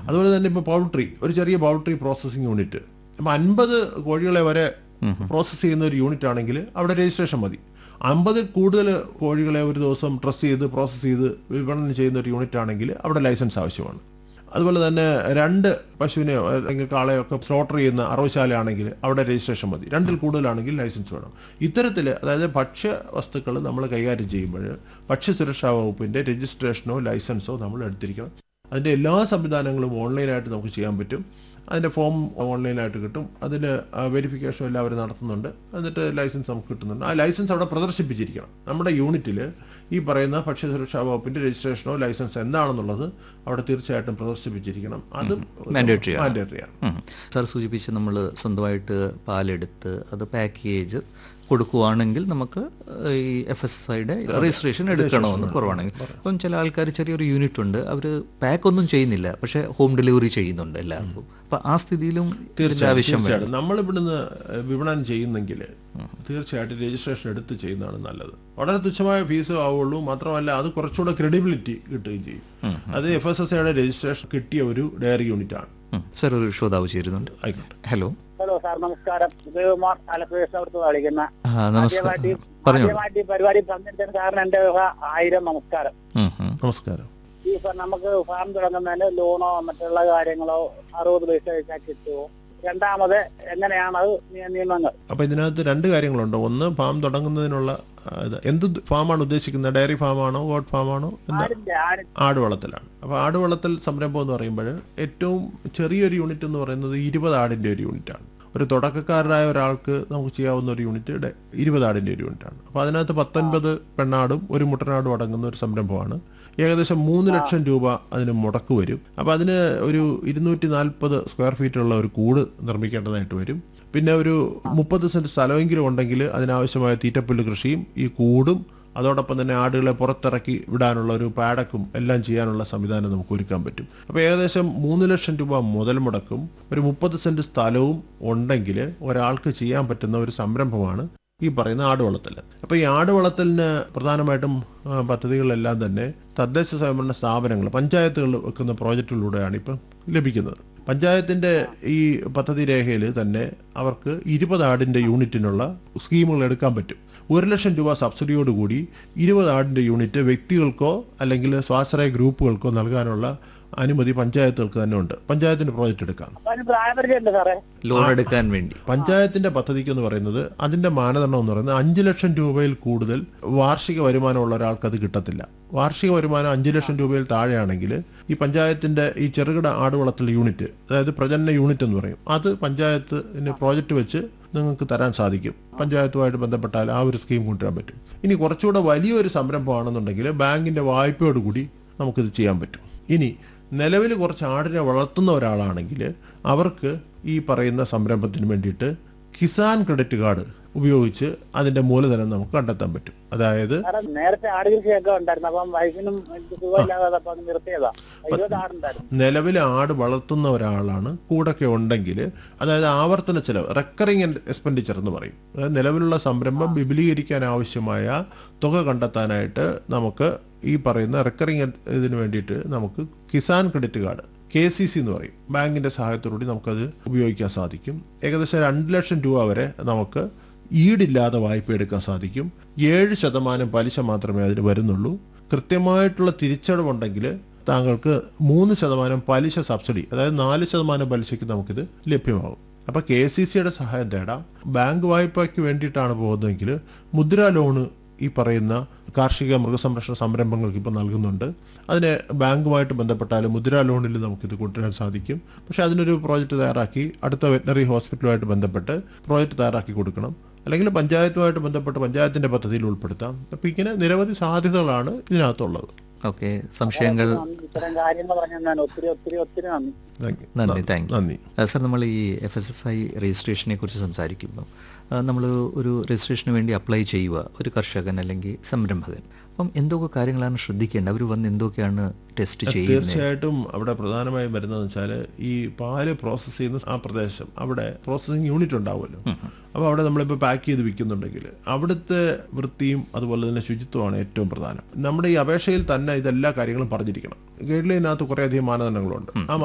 അതുപോലെ തന്നെ ഇപ്പോൾ പൗൾട്രി ഒരു ചെറിയ പൗൾട്രി പ്രോസസ്സിംഗ് യൂണിറ്റ് അപ്പം അൻപത് കോഴികളെ വരെ പ്രോസസ്സ് ചെയ്യുന്ന ഒരു യൂണിറ്റ് ആണെങ്കിൽ അവിടെ രജിസ്ട്രേഷൻ മതി അമ്പതിൽ കൂടുതൽ കോഴികളെ ഒരു ദിവസം ട്രസ്റ്റ് ചെയ്ത് പ്രോസസ്സ് ചെയ്ത് വിപണനം ചെയ്യുന്ന ഒരു യൂണിറ്റ് ആണെങ്കിൽ അവിടെ ലൈസൻസ് ആവശ്യമാണ് അതുപോലെ തന്നെ രണ്ട് പശുവിനെയോ അല്ലെങ്കിൽ കാളയോ ഒക്കെ സ്ലോട്ടർ ചെയ്യുന്ന അറവശാലയാണെങ്കിൽ അവിടെ രജിസ്ട്രേഷൻ മതി രണ്ടിൽ കൂടുതലാണെങ്കിൽ ലൈസൻസ് വേണം ഇത്തരത്തിൽ അതായത് ഭക്ഷ്യ വസ്തുക്കൾ നമ്മൾ കൈകാര്യം ചെയ്യുമ്പോൾ ഭക്ഷ്യസുരക്ഷാ വകുപ്പിന്റെ രജിസ്ട്രേഷനോ ലൈസൻസോ നമ്മൾ എടുത്തിരിക്കണം അതിന്റെ എല്ലാ സംവിധാനങ്ങളും ഓൺലൈനായിട്ട് നമുക്ക് ചെയ്യാൻ പറ്റും അതിന്റെ ഫോം ഓൺലൈനായിട്ട് കിട്ടും അതിന് വെരിഫിക്കേഷൻ എല്ലാവരും നടത്തുന്നുണ്ട് എന്നിട്ട് ലൈസൻസ് നമുക്ക് കിട്ടുന്നുണ്ട് ആ ലൈസൻസ് അവിടെ പ്രദർശിപ്പിച്ചിരിക്കണം നമ്മുടെ യൂണിറ്റിൽ ഈ പറയുന്ന ഭക്ഷ്യസുരക്ഷാ വകുപ്പിന്റെ രജിസ്ട്രേഷനോ ലൈസൻസ് എന്താണെന്നുള്ളത് അവിടെ തീർച്ചയായിട്ടും പ്രദർശിപ്പിച്ചിരിക്കണം അതും Mandatory ആണ്. മാൻഡേറ്ററി ആണ് ഉം. സാർ സൂചിപ്പിച്ച് നമ്മൾ സ്വന്തമായിട്ട് പാലെടുത്ത് അത് പാക്കേജ് കൊടുക്കുവാണെങ്കിൽ നമുക്ക് ഈ എഫ് എസ് ഐയുടെ രജിസ്ട്രേഷൻ എടുക്കണമെന്ന് കുറവാണെങ്കിൽ അപ്പം ചില ആൾക്കാർ ചെറിയൊരു യൂണിറ്റ് ഉണ്ട് അവർ പാക്ക് ഒന്നും ചെയ്യുന്നില്ല പക്ഷേ ഹോം ഡെലിവറി ചെയ്യുന്നുണ്ട് എല്ലാവർക്കും അപ്പം ആ സ്ഥിതിയിലും ഇതിന്റെ ആവശ്യം വേണം തീർച്ചയായിട്ടും നമ്മൾ ഇവിടുന്ന് വിപണനം ചെയ്യുന്നെങ്കിൽ തീർച്ചയായിട്ടും രജിസ്ട്രേഷൻ എടുത്ത് ചെയ്യുന്നതാണ് നല്ലത് വളരെ തുച്ഛമായ ഫീസ് ആവുള്ളൂ മാത്രമല്ല അത് കുറച്ചുകൂടെ ക്രെഡിബിലിറ്റി കിട്ടുകയും ചെയ്യും അത് എഫ് എസ് എസ് ഐയുടെ രജിസ്ട്രേഷൻ കിട്ടിയ ഒരു ഡയറി യൂണിറ്റ് ആണ് ഉം. സാർ ഒരു ശ്രോതാവ് ചേരുന്നുണ്ട് ആയിക്കോട്ടെ ഹലോ ഹലോ സാർ നമസ്കാരം ഉദയകുമാർ ആലപ്പുഴ അടുത്ത് കളിക്കുന്ന ആ, നമസ്കാരം ആദ്യമായിട്ട് ഈ- പറഞ്ഞോളൂ ആദ്യമായിട്ട് ഈ പരിപാടി പങ്കെടുത്തതിന് സാറിന് എന്റെ വക ആയിരം നമസ്കാരം ഉം, ഉം. നമസ്കാരം ഈ സാർ നമുക്ക് ഫാം തുടങ്ങുന്നതിന് ലോണോ മറ്റുള്ള കാര്യങ്ങളോ അറുപത് പൈസ വെച്ചാൽ കിട്ടുമോ രണ്ടാമത് എങ്ങനെയാണ് അത് നിയ- നിയമങ്ങൾ അപ്പൊ ഇതിനകത്ത് രണ്ട് കാര്യങ്ങളുണ്ട് ഒന്ന് ഫാം തുടങ്ങുന്നതിനുള്ള ആ, ഇത് എന്ത് ഫാമാണ് ഉദ്ദേശിക്കുന്നത് ഡയറി ഫാമാണോ ഗോഡ് ഫാമാണോ എന്താ ആരിന്റെ ആര് ആട് വളർത്തലാണ് അപ്പോൾ ആട് വളർത്തൽ സംരംഭം എന്ന് പറയുമ്പോൾ ഏറ്റവും ചെറിയൊരു യൂണിറ്റ് എന്ന് പറയുന്നത് ഇരുപത് ആടിൻ്റെ ഒരു യൂണിറ്റാണ് ഒരു തുടക്കക്കാരനായ ഒരാൾക്ക് നമുക്ക് ചെയ്യാവുന്ന ഒരു യൂണിറ്റ് ഡെ- ഇരുപത് ആടിൻ്റെ ഒരു യൂണിറ്റാണ് അപ്പോൾ അതിനകത്ത് പത്തൊൻപത് പെണ്ണാടും ഒരു മുട്ടനാടും അടങ്ങുന്ന ഒരു സംരംഭമാണ് ഏകദേശം മൂന്ന് ലക്ഷം രൂപ അതിന് മുടക്ക് വരും അപ്പോൾ അതിന് ഒരു ഇരുന്നൂറ്റി നാൽപ്പത് സ്ക്വയർ ഫീറ്റുള്ള ഒരു കൂട് നിർമ്മിക്കേണ്ടതായിട്ട് വരും പിന്നെ ഒരു മുപ്പത് സെന്റ് സ്ഥലമെങ്കിലും ഉണ്ടെങ്കിൽ അതിനാവശ്യമായ തീറ്റപ്പുല്ല് കൃഷിയും ഈ കൂടും അതോടൊപ്പം തന്നെ ആടുകളെ പുറത്തിറക്കി വിടാനുള്ള ഒരു പാടക്കും എല്ലാം ചെയ്യാനുള്ള സംവിധാനം നമുക്ക് ഒരുക്കാൻ പറ്റും അപ്പോൾ ഏകദേശം മൂന്ന് ലക്ഷം രൂപ മുതൽ മുടക്കും ഒരു മുപ്പത് സെന്റ് സ്ഥലവും ഉണ്ടെങ്കിൽ ഒരാൾക്ക് ചെയ്യാൻ പറ്റുന്ന ഒരു സംരംഭമാണ് ഈ പറയുന്ന ആട് വളർത്തൽ അപ്പോൾ ഈ ആട് വളർത്തലിന് പ്രധാനമായിട്ടും ആ, പദ്ധതികളെല്ലാം തന്നെ തദ്ദേശ സ്വയംഭരണ സ്ഥാപനങ്ങൾ പഞ്ചായത്തുകൾ വെക്കുന്ന പ്രോജക്റ്റുകളിലൂടെയാണ് ഇപ്പം ലഭിക്കുന്നത് പഞ്ചായത്തിന്റെ ഈ പദ്ധതി രേഖയിൽ തന്നെ അവർക്ക് ഇരുപത് ആടിന്റെ യൂണിറ്റിനുള്ള സ്കീമുകൾ എടുക്കാൻ പറ്റും ഒരു ലക്ഷം രൂപ സബ്സിഡിയോടുകൂടി ഇരുപത് ആടിന്റെ യൂണിറ്റ് വ്യക്തികൾക്കോ അല്ലെങ്കിൽ സ്വാശ്രയ ഗ്രൂപ്പുകൾക്കോ നൽകാനുള്ള അനുമതി പഞ്ചായത്തുകൾക്ക് തന്നെ ഉണ്ട് പഞ്ചായത്തിന്റെ പ്രോജക്റ്റ് എടുക്കാം അപ്പൊ അതിന് പ്രായപരിചയം ഉണ്ട് സാറേ ലോൺ എടുക്കാൻ വേണ്ടി പഞ്ചായത്തിന്റെ പദ്ധതിക്ക് എന്ന് പറയുന്നത് അതിന്റെ മാനദണ്ഡം എന്ന് പറയുന്നത് അഞ്ചു ലക്ഷം രൂപയിൽ കൂടുതൽ വാർഷിക വരുമാനമുള്ള ഒരാൾക്ക് അത് കിട്ടത്തില്ല വാർഷിക വരുമാനം അഞ്ചു ലക്ഷം രൂപയിൽ താഴെയാണെങ്കിൽ ഈ പഞ്ചായത്തിന്റെ ഈ ചെറുകിട ആടുവളർത്തൽ യൂണിറ്റ് അതായത് പ്രജനന യൂണിറ്റ് എന്ന് പറയും അത് പഞ്ചായത്തിന് പ്രോജക്റ്റ് വെച്ച് നിങ്ങൾക്ക് തരാൻ സാധിക്കും പഞ്ചായത്തുമായിട്ട് ബന്ധപ്പെട്ടാൽ ആ ഒരു സ്കീം കൊണ്ടുവരാൻ പറ്റും ഇനി കുറച്ചുകൂടെ വലിയൊരു സംരംഭമാണെന്നുണ്ടെങ്കിൽ ബാങ്കിന്റെ വായ്പയോടുകൂടി നമുക്കിത് ചെയ്യാൻ പറ്റും ഇനി നിലവിൽ കുറച്ച് ആടിനെ വളർത്തുന്ന ഒരാളാണെങ്കിൽ അവർക്ക് ഈ പറയുന്ന സംരംഭത്തിന് വേണ്ടിയിട്ട് കിസാൻ ക്രെഡിറ്റ് കാർഡ് ഉപയോഗിച്ച് അതിന്റെ മൂലധനം നമുക്ക് കണ്ടെത്താൻ പറ്റും അതായത് സാറേ നേരത്തെ ആട് കൃഷിയൊക്കെ ഉണ്ടായിരുന്നു അപ്പം വൈഫിനും എനിക്ക് സുഖമില്ലാതെ അപ്പൊ അത് നിർത്തിയതാ ഇരുപത് ആടുണ്ടായിരുന്നു നിലവിൽ ആട് വളർത്തുന്ന ഒരാളാണ് കൂടൊക്കെ ഉണ്ടെങ്കിൽ അതായത് ആവർത്തന ചെലവ് റെക്കറിങ് എക്സ്പെൻഡിച്ചർ എന്ന് പറയും അതായത് നിലവിലുള്ള സംരംഭം വിപുലീകരിക്കാൻ ആവശ്യമായ തുക കണ്ടെത്താനായിട്ട് നമുക്ക് ഈ പറയുന്ന റെക്കറിങ് ഇതിന് വേണ്ടിയിട്ട് നമുക്ക് Kisan credit card K C C എന്ന് പറയും ബാങ്കിന്റെ സഹായത്തോടുകൂടി നമുക്കത് ഉപയോഗിക്കാൻ സാധിക്കും ഏകദേശം രണ്ട് ലക്ഷം രൂപ വരെ നമുക്ക് ഈടില്ലാതെ വായ്പ എടുക്കാൻ സാധിക്കും ഏഴ് ശതമാനം പലിശ മാത്രമേ അതിന് വരുന്നുള്ളൂ കൃത്യമായിട്ടുള്ള തിരിച്ചടവുണ്ടെങ്കിൽ താങ്കൾക്ക് മൂന്ന് ശതമാനം പലിശ സബ്സിഡി അതായത് നാല് ശതമാനം പലിശയ്ക്ക് നമുക്കിത് ലഭ്യമാകും അപ്പൊ കെ സി സിയുടെ സഹായം തേടാം ബാങ്ക് വായ്പയ്ക്ക് വേണ്ടിയിട്ടാണ് പോകുന്നതെങ്കിൽ മുദ്രാ ലോണ് ഈ പറയുന്ന കാർഷിക മൃഗസംരക്ഷണ സംരംഭങ്ങൾക്ക് ഇപ്പോൾ നൽകുന്നുണ്ട് അതിന് ബാങ്കുമായിട്ട് ബന്ധപ്പെട്ടാൽ മുദ്രാ ലോണിൽ നമുക്കിത് കൊണ്ടുവരാൻ സാധിക്കും പക്ഷെ അതിനൊരു പ്രോജക്റ്റ് തയ്യാറാക്കി അടുത്ത വെറ്റനറി ഹോസ്പിറ്റലുമായിട്ട് ബന്ധപ്പെട്ട് പ്രോജക്റ്റ് തയ്യാറാക്കി കൊടുക്കണം അല്ലെങ്കിൽ പഞ്ചായത്തുമായിട്ട് ബന്ധപ്പെട്ട് പഞ്ചായത്തിന്റെ പദ്ധതിയിൽ ഉൾപ്പെടുത്താം അപ്പോൾ ഇങ്ങനെ നിരവധി സാധ്യതകളാണ് ഇതിനകത്തുള്ളത് ഓക്കെ സംശയങ്ങൾ നന്ദി. ഇത്തരം കാര്യങ്ങൾ പറഞ്ഞു ഞാൻ ഒത്തിരി ഒത്തിരി ഒത്തിരി നന്ദി Thank you. നന്ദി താങ്ക് യു നന്ദി സാർ നമ്മൾ ഈ എഫ് എസ് എസ് ഐ രജിസ്ട്രേഷനെ കുറിച്ച് സംസാരിക്കുമ്പോൾ നമ്മൾ ഒരു രജിസ്ട്രേഷന് വേണ്ടി അപ്ലൈ ചെയ്യുക ഒരു കർഷകൻ അല്ലെങ്കിൽ സംരംഭകൻ അപ്പം എന്തൊക്കെ കാര്യങ്ങളാണ് ശ്രദ്ധിക്കേണ്ടത് അവർ വന്ന് എന്തൊക്കെയാണ് ടെസ്റ്റ് ചെയ്യുന്നത് തീർച്ചയായിട്ടും അവിടെ പ്രധാനമായും വരുന്നതെന്ന് വെച്ചാൽ ഈ പാല് പ്രോസസ്സ് ചെയ്യുന്ന ആ പ്രദേശം അവിടെ പ്രോസസ്സിംഗ് യൂണിറ്റ് ഉണ്ടാവുമല്ലോ അപ്പോൾ അവിടെ നമ്മളിപ്പോൾ പാക്ക് ചെയ്ത് വിൽക്കുന്നുണ്ടെങ്കിൽ അവിടുത്തെ വൃത്തിയും അതുപോലെ തന്നെ ശുചിത്വമാണ് ഏറ്റവും പ്രധാനം നമ്മുടെ ഈ അപേക്ഷയിൽ തന്നെ ഇതെല്ലാ കാര്യങ്ങളും പറഞ്ഞിരിക്കണം ഗൈഡ് ലൈനകത്ത് കുറേയധികം മാനദണ്ഡങ്ങളുണ്ട് ആ